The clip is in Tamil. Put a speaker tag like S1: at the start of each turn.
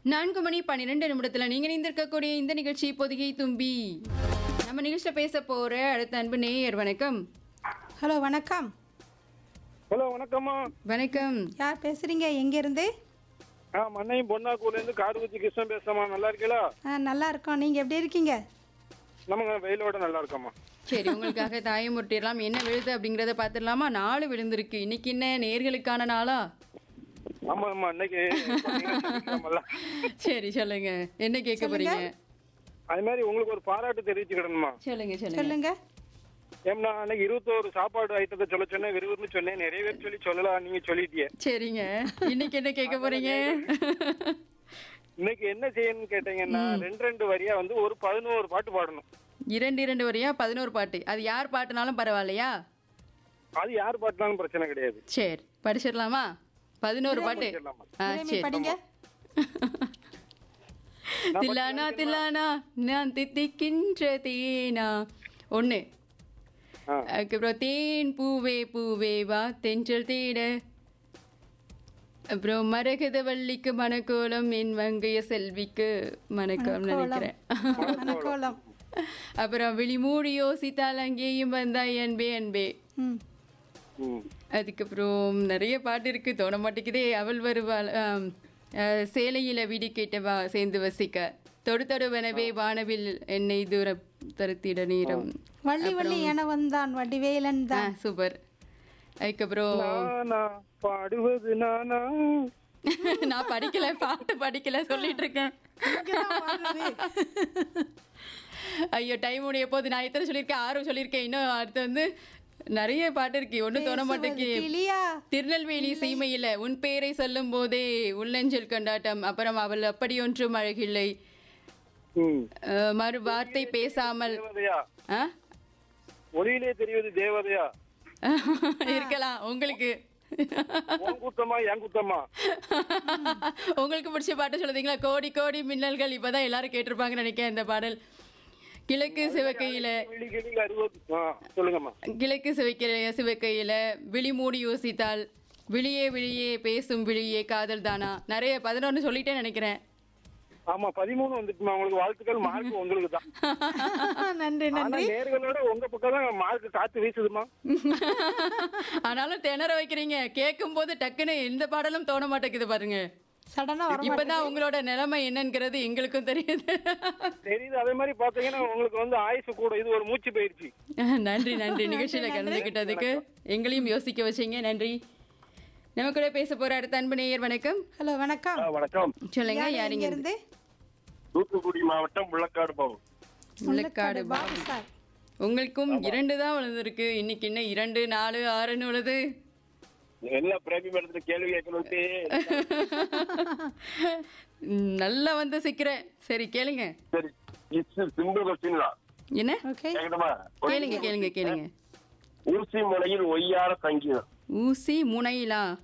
S1: நான்கு மணி பன்னிரெண்டு நிமிடத்தில் நீங்கள் இணைந்திருக்கக்கூடிய இந்த நிகழ்ச்சி பொதிகை தும்பி நம்ம நிகழ்ச்சியில் பேச போகிற அடுத்த அன்பு நேயர் வணக்கம்
S2: ஹலோ வணக்கம்
S3: ஹலோ வணக்கம்மா
S1: வணக்கம்
S2: யார் பேசுறீங்க எங்கேருந்து
S3: ஆ மண்ணையும் பொன்னாக்கூர்ல இருந்து காடுகுச்சி கிருஷ்ணன் பேசுறமா நல்லா இருக்கீங்களா
S2: ஆ நல்லா இருக்கோம் நீங்கள் எப்படி இருக்கீங்க
S3: நமக்கு வெயிலோட நல்லா இருக்கம்மா
S1: சரி உங்களுக்காக தாயம் முட்டிடலாம் என்ன விழுது அப்படிங்கிறத பார்த்துடலாமா நாலு விழுந்திருக்கு இன்னைக்கு என்ன நேர்களுக்கான நாளா
S3: ஆமா ஆமா இன்னைக்கு பாத்தீங்கன்னா சனிக்கிழமைல்ல.
S1: சரி சொல்லுங்க என்ன கேட்க போறீங்க
S3: அது மாதிரி உங்களுக்கு ஒரு பாராட்டு தெரிவிச்சுக்கிடணுமா
S1: சொல்லுங்க சொல்லுங்க
S2: சொல்லுங்க
S3: ஏம்னா அன்னைக்கு இருபத்தோரு சாப்பாடு ஐட்டத்தை சொல்ல சொன்னேன் விறுவிறுன்னு சொன்னேன் நிறைய பேர் சொல்லி சொல்லலாம் நீங்க சொல்லிட்டியே
S1: சரிங்க இன்னைக்கு என்ன கேட்க போறீங்க
S3: இன்னைக்கு என்ன செய்யணும்னு கேட்டீங்கன்னா ரெண்டு ரெண்டு வரியா வந்து ஒரு பதினோரு பாட்டு பாடணும்
S1: இரண்டு இரண்டு வரையா பதினோரு பாட்டு அது யார் பாட்டுனாலும் பரவாயில்லையா
S3: அது யார் பாட்டுனாலும் பிரச்சனை கிடையாது
S1: சரி படிச்சிடலாமா பதினோரு பாட்டு
S3: படிச்சிடலாமா?
S1: ஆ
S2: இறைமை
S1: சரி
S2: படிங்க
S1: தில்லானா தில்லானா நான் தித்திக்கின்ற தேனா ஒன்று
S3: ஆ.
S1: அதுக்கப்புறம் தேன் பூவே பூவே வா தென்றல் தேட அப்புறம் மரகத வள்ளிக்கு மணக்கோலம் என் வங்கைய செல்விக்கு மணக்கோலம் நினைக்கிறேன்
S2: மணக்கோலம்
S1: அப்புறம் விழிமூடி யோசித்தால் அங்கேயும் வந்தாய் அன்பே அன்பே
S2: ம்
S3: ம்.
S1: அதுக்கப்புறம் நிறைய பாட்டு இருக்கு தோண மாட்டேங்குதே அவள் வருவாள் ஆம், அஹ், சேலையில வீடு கேட்டவா சேர்ந்து வசிக்க தொடு தொடுவனவே வானவில் என்னை தூர தருத்திட நீரம்
S2: வள்ளி வள்ளி என வந்தான் வடிவேலன்
S1: ஆ
S2: தான்
S1: சூப்பர் அதுக்கப்புறம்
S3: நானா பாடுவது நானா
S1: நான் படிக்கல பாட்டு படிக்கல சொல்லிட்டு இருக்கேன் ஐயோ டைம் உடைய போது நான் எத்தனை சொல்லியிருக்கேன் ஆறு சொல்லியிருக்கேன் இன்னும் அடுத்து வந்து நிறைய பாட்டு இருக்கு ஒன்றும் தோண மாட்டேங்குது
S2: கிளியா
S1: திருநெல்வேலி சீமையில உன் பேரை சொல்லும் போதே உள்ளஞ்சல் கொண்டாட்டம் அப்புறம் அவள் அப்படி ஒன்றும் அழகில்லை
S3: ம்.
S1: அஹ், மறு வார்த்தை பேசாமல்
S3: தேவதையா
S1: ஆ?
S3: ஒளியிலே தெரிவது தேவதையா
S1: இருக்கலாம் உங்களுக்கு
S3: உன் குத்தமா என் குத்தமா
S1: உங்களுக்கு பிடிச்ச பாட்டு சொல்லுதீங்களா கோடி கோடி மின்னல்கள் இப்பதான் எல்லாரும் கேட்டிருப்பாங்கன்னு நினைக்கிறேன் இந்த பாடல் கிழக்கு சிவக்கையில
S3: கிளி கிளியில் அறுபது ஆ, சொல்லுங்கம்மா
S1: கிழக்கு சிவக்கிற சிவக்கையில விழி மூடி யோசித்தால் விழியே விழியே பேசும் விழியே காதல் தானா நிறைய பதினொன்னு சொல்லிட்டே நினைக்கிறேன்
S3: ஆமா பதிமூணு வந்துட்டுமா உங்களுக்கு வாழ்த்துக்கள் மார்க் உங்களுக்கு தான்
S2: நன்றி
S3: ஆனா
S2: நன்றி
S3: நேர்களோட உங்க பக்கம் தான் மார்க் காத்து வீசுதுமா
S1: ஆனாலும் திணற வைக்கிறீங்க கேட்கும் போது டக்குன்னு எந்த பாடலும் தோண மாட்டேங்குது பாருங்க
S2: சடனா வர
S1: இப்பதான் உங்களோட நிலைமை என்னங்கிறது எங்களுக்கும் தெரியுது
S3: தெரியுது அதே மாதிரி பாத்தீங்கன்னா உங்களுக்கு வந்து ஆயுசு கூட இது ஒரு மூச்சு பயிற்சி
S1: நன்றி நன்றி நிகழ்ச்சியில கலந்துகிட்டதுக்கு எங்களையும் யோசிக்க வச்சீங்க நன்றி நம்ம கூட பேச போற அடுத்த அன்பு நேயர் வணக்கம்
S2: ஹலோ வணக்கம்
S3: வணக்கம்
S1: சொல்லுங்க
S2: யார்
S1: யாருங்க
S2: எங்க இருந்து
S3: தூத்துக்குடி மாவட்டம் முள்ளக்காடு பாவம்
S1: முள்ளக்காடு
S2: பாபு சார்
S1: உங்களுக்கும் இரண்டு தான் விழுந்திருக்கு இன்னைக்கு என்ன இரண்டு நாலு ஆறுன்னு விழுது
S3: என்ன பிரேமி மேடத்துல கேள்வி கேட்கணும்ட்டு
S1: ம், நல்லா வந்து சிக்கிறேன் சரி கேளுங்க
S3: சரி இட்ஸ் சிம்பிள் கொஸ்டின் தான்
S1: என்ன
S2: ஓகே
S3: கேட்கணுமா
S1: கேளுங்க கேளுங்க கேளுங்க
S3: ஊசி முனையில் ஒய்யார சங்கீதம்
S1: ஊசி முனையிலா